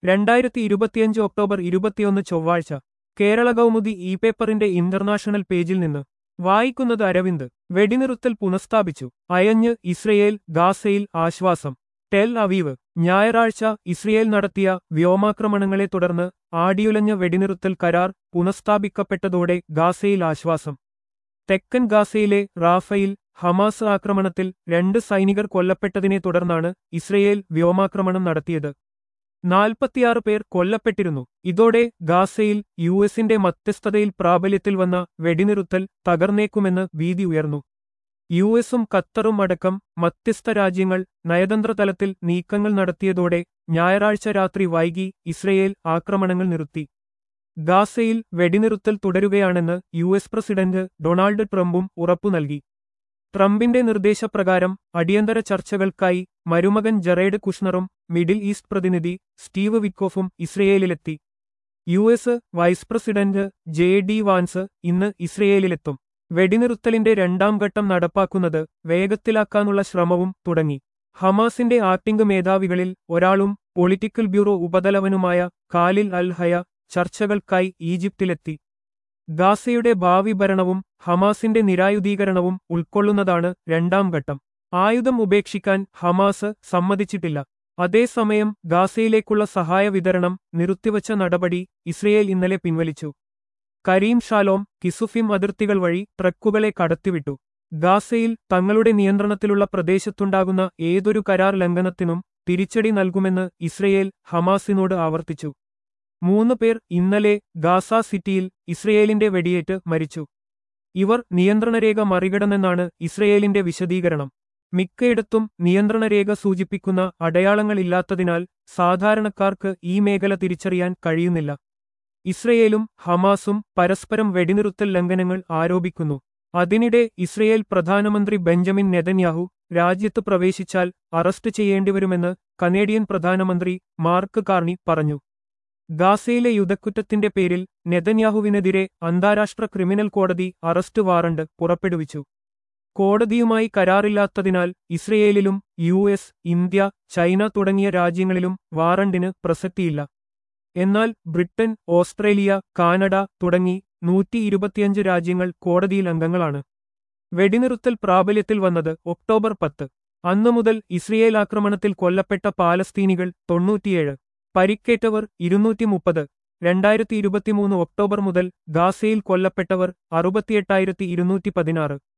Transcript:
രണ്ടായിരത്തി ഇരുപത്തിയഞ്ച് ഒക്ടോബർ ഇരുപത്തിയൊന്ന് ചൊവ്വാഴ്ച കേരള കൗമുദി ഇ പേപ്പറിന്റെ ഇന്റർനാഷണൽ പേജിൽ നിന്ന് വായിക്കുന്നത് അരവിന്ദ് വെടിനിറുത്തൽ പുനഃസ്ഥാപിച്ചു അയഞ്ഞ് ഇസ്രയേൽ ഗാസയിൽ ആശ്വാസം ടെൽ അവീവ് ഞായറാഴ്ച ഇസ്രയേൽ നടത്തിയ വ്യോമാക്രമണങ്ങളെ തുടർന്ന് ആടിയുലഞ്ഞ വെടിനിറുത്തൽ കരാർ പുനഃസ്ഥാപിക്കപ്പെട്ടതോടെ ഗാസയിൽ ആശ്വാസം തെക്കൻ ഗാസയിലെ റാഫയിൽ ഹമാസ് ആക്രമണത്തിൽ രണ്ട് സൈനികർ കൊല്ലപ്പെട്ടതിനെ തുടർന്നാണ് ഇസ്രയേൽ വ്യോമാക്രമണം നടത്തിയത് നാൽപ്പത്തിയാറ് പേർ കൊല്ലപ്പെട്ടിരുന്നു ഇതോടെ ഗാസയിൽ യു എസിന്റെ മധ്യസ്ഥതയിൽ പ്രാബല്യത്തിൽ വന്ന വെടിനിറുത്തൽ തകർന്നേക്കുമെന്ന് ഭീതി ഉയർന്നു യു എസും ഖത്തറും അടക്കം മധ്യസ്ഥ രാജ്യങ്ങൾ നയതന്ത്രതലത്തിൽ നീക്കങ്ങൾ നടത്തിയതോടെ ഞായറാഴ്ച രാത്രി വൈകി ഇസ്രയേൽ ആക്രമണങ്ങൾ നിർത്തി ഗാസയിൽ വെടിനിറുത്തൽ തുടരുകയാണെന്ന് യു എസ് പ്രസിഡന്റ് ഡൊണാൾഡ് ട്രംപും ഉറപ്പു നൽകി ട്രംപിന്റെ നിർദ്ദേശപ്രകാരം അടിയന്തര ചർച്ചകൾക്കായി മരുമകൻ ജറേഡ് കുഷ്ണറും മിഡിൽ ഈസ്റ്റ് പ്രതിനിധി സ്റ്റീവ് വിക്കോഫും ഇസ്രയേലിലെത്തി U S vice president J D Vance ഇന്ന് ഇസ്രയേലിലെത്തും വെടിനിറുത്തലിന്റെ രണ്ടാം ഘട്ടം നടപ്പാക്കുന്നത് വേഗത്തിലാക്കാനുള്ള ശ്രമവും തുടങ്ങി ഹമാസിന്റെ ആക്ടിംഗ് മേധാവികളിൽ ഒരാളും പൊളിറ്റിക്കൽ ബ്യൂറോ ഉപതലവനുമായ കാലിൽ അൽ ഹയ ചർച്ചകൾക്കായി ഈജിപ്തിലെത്തി ഗാസയുടെ ഭാവി ഭരണവും ഹമാസിന്റെ നിരായുധീകരണവും ഉൾക്കൊള്ളുന്നതാണ് രണ്ടാം ഘട്ടം ആയുധം ഉപേക്ഷിക്കാൻ ഹമാസ് സമ്മതിച്ചിട്ടില്ല അതേസമയം ഗാസയിലേക്കുള്ള സഹായ വിതരണം നിർത്തിവച്ച നടപടി ഇസ്രയേൽ ഇന്നലെ പിൻവലിച്ചു കരീം ഷാലോം കിസുഫിം അതിർത്തികൾ വഴി ട്രക്കുകളെ കടത്തിവിട്ടു ഗാസയിൽ തങ്ങളുടെ നിയന്ത്രണത്തിലുള്ള പ്രദേശത്തുണ്ടാകുന്ന ഏതൊരു കരാർ ലംഘനത്തിനും തിരിച്ചടി നൽകുമെന്ന് ഇസ്രയേൽ ഹമാസിനോട് ആവർത്തിച്ചു മൂന്ന് പേർ ഇന്നലെ ഗാസ സിറ്റിയിൽ ഇസ്രയേലിന്റെ വെടിയേറ്റ് മരിച്ചു ഇവർ നിയന്ത്രണരേഖ മറികടന്നെന്നാണ് ഇസ്രയേലിന്റെ വിശദീകരണം മിക്കയിടത്തും നിയന്ത്രണരേഖ സൂചിപ്പിക്കുന്ന അടയാളങ്ങളില്ലാത്തതിനാൽ സാധാരണക്കാർക്ക് ഈ മേഖല തിരിച്ചറിയാൻ കഴിയുന്നില്ല ഇസ്രയേലും ഹമാസും പരസ്പരം വെടിനിറുത്തൽ ലംഘനങ്ങൾ ആരോപിക്കുന്നു അതിനിടെ ഇസ്രയേൽ പ്രധാനമന്ത്രി ബെഞ്ചമിൻ നെതന്യാഹു രാജ്യത്ത് പ്രവേശിച്ചാൽ അറസ്റ്റ് ചെയ്യേണ്ടിവരുമെന്ന് കനേഡിയൻ പ്രധാനമന്ത്രി മാർക്ക് കാർണി പറഞ്ഞു ഗാസയിലെ യുദ്ധക്കുറ്റത്തിന്റെ പേരിൽ നെതന്യാഹുവിനെതിരെ അന്താരാഷ്ട്ര ക്രിമിനൽ കോടതി അറസ്റ്റ് വാറണ്ട് പുറപ്പെടുവിച്ചു കോടതിയുമായി കരാറില്ലാത്തതിനാൽ ഇസ്രയേലിലും യു എസ് ഇന്ത്യ ചൈന തുടങ്ങിയ രാജ്യങ്ങളിലും വാറണ്ടിന് പ്രസക്തിയില്ല എന്നാൽ ബ്രിട്ടൻ ഓസ്ട്രേലിയ കാനഡ തുടങ്ങി നൂറ്റി ഇരുപത്തിയഞ്ച് രാജ്യങ്ങൾ കോടതിയിൽ അംഗങ്ങളാണ് വെടിനിറുത്തൽ പ്രാബല്യത്തിൽ വന്നത് ഒക്ടോബർ പത്ത് അന്നു മുതൽ ഇസ്രയേൽ ആക്രമണത്തിൽ കൊല്ലപ്പെട്ട പാലസ്തീനികൾ തൊണ്ണൂറ്റിയേഴ് പരിക്കേറ്റവർ ഇരുന്നൂറ്റി മുപ്പത് രണ്ടായിരത്തി ഇരുപത്തിമൂന്ന് ഒക്ടോബർ മുതൽ ഗാസയിൽ കൊല്ലപ്പെട്ടവർ അറുപത്തിയെട്ടായിരത്തി ഇരുന്നൂറ്റി പതിനാറ്